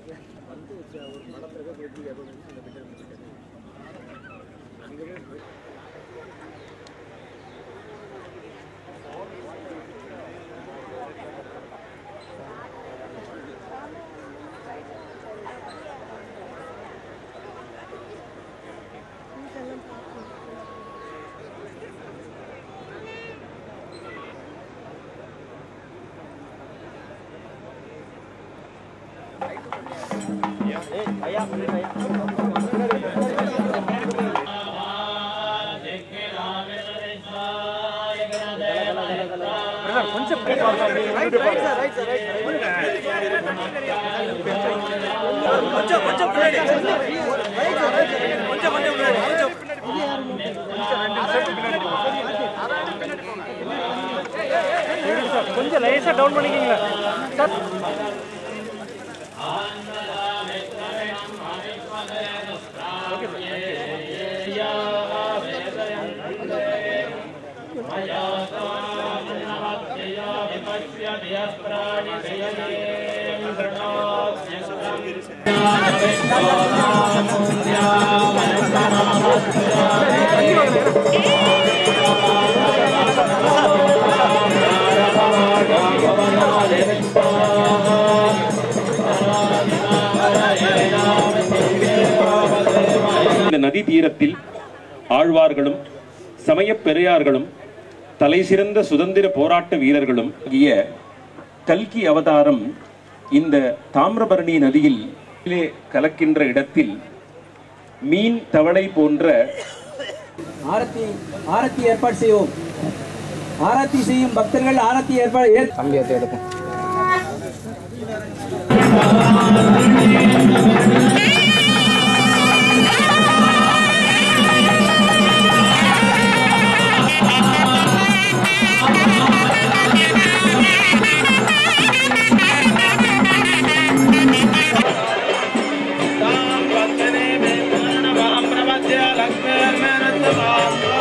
கொஞ்சம் லேசா down பண்ணிக்கிங்களா sir இந்த நதி தீரத்தில் ஆழ்வார்களும் சமயப் பெரியார்களும் தலைசிறந்த சுதந்திர போராட்ட வீரர்களும் ஆகிய கல்கி அவதாரம் இந்த தாமிரபரணி நதியில் கலக்கின்ற இடத்தில் மீன் தவளை போன்ற ஆரத்தி ஆரத்தி ஏற்பாடு செய்வோம் ஆரத்தி செய்யும் பக்தர்கள் ஆரத்தி ஏற்பாடு ஏற்- கம்பியத்தை எடுப்போம் Thank you.